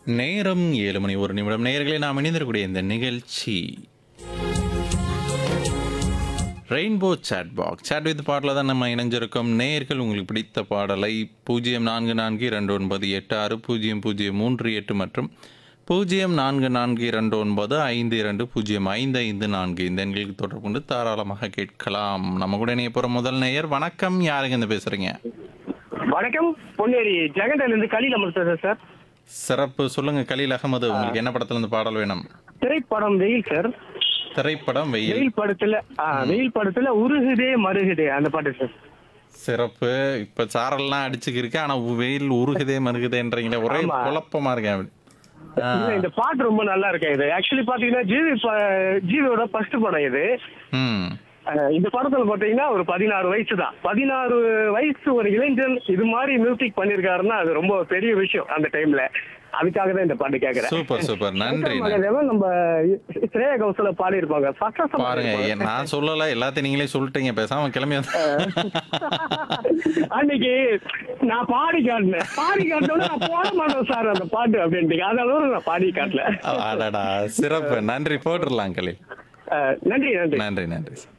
நேரம் ஏழு மணி ஒரு நிமிடம் நேயர்களே நாம் இணைந்திருக்கக்கூடிய இந்த நிகழ்ச்சி rainbow chat box chat with பாடல தான் நம்ம இணைஞ்சிருக்கோம் நேயர்கள் உங்களுக்கு பிடித்த பாடலை பூஜ்ஜியம் நான்கு நான்கு இரண்டு ஒன்பது எட்டு ஆறு பூஜ்ஜியம் பூஜ்ஜியம் மூன்று எட்டு மற்றும் பூஜ்ஜியம் நான்கு நான்கு இரண்டு ஒன்பது ஐந்து இரண்டு பூஜ்ஜியம் ஐந்து ஐந்து நான்கு இந்த எண்களுக்கு தொடர்பு கொண்டு தாராளமாக கேட்கலாம் நம்ம கூட இணைய போகிற முதல் நேயர் வணக்கம் யாருங்க இந்த பேசுறீங்க வணக்கம் பொன்னேரி ஜெகண்டல இருந்து கலியில் அமர் பேசுறேன் சார் சிறப்பு சொல்லுங்க கலீல் அகமது உங்களுக்கு என்ன படத்துல இருந்து பாடல் வேணும் திரைப்படம் வெயில் சார் திரைப்படம் வெயில் வெயில் படத்துல ஆ, வெயில் படத்துல உருகுதே மருகுதே அந்த பாட்டு சார் சிறப்பு இப்ப சாரல்லாம் அடிச்சுக்கிருக்கு ஆனா வெயில் உருகுதே மருகுதேன்றீங்களே ஒரே ஆமா. குழப்பமா இருக்கேன் அப்படி ஆ, இல்ல, இந்த பாட்டு ரொம்ப நல்லா இருக்கு இது ஆக்சுவலி பாத்தீங்கன்னா ஜிவி ப- ஜிவியோட ஃபர்ஸ்ட் படம் இது ம் அஹ், இந்த படத்துல பாத்தீங்கன்னா ஒரு பதினாறு வயசு தான் பதினாறு வயசு ஒரு இளைஞன் இது மாதிரி மியூசிக் பண்ணிருக்காருன்னா அது ரொம்ப பெரிய விஷயம் அந்த டைம்ல அதுக்காக தான் இந்த பாட்டு கேக்குறேன் சூப்பர் சூப்பர் நன்றி நன்றி. மகாதேவன் நம்ம ஸ்ரேயா கௌசல பாடி இருப்பாங்க பாருங்க ஏன் நான் சொல்லல எல்லாத்தையும் நீங்களே சொல்லிட்டீங்க பேசாம கிளம்பி வந்து அன்னைக்கு நான் பாடி காட்டினேன் பாடி காட்டினோட நான் போட மாட்டேன் சார் அந்த பாட்டு அப்படின்ட்டு அதனால நான் பாடி காட்டல அடடா சிறப்பு நன்றி போட்டுடலாம் கலீல் அஹ், நன்றி நன்றி நன்றி நன்றி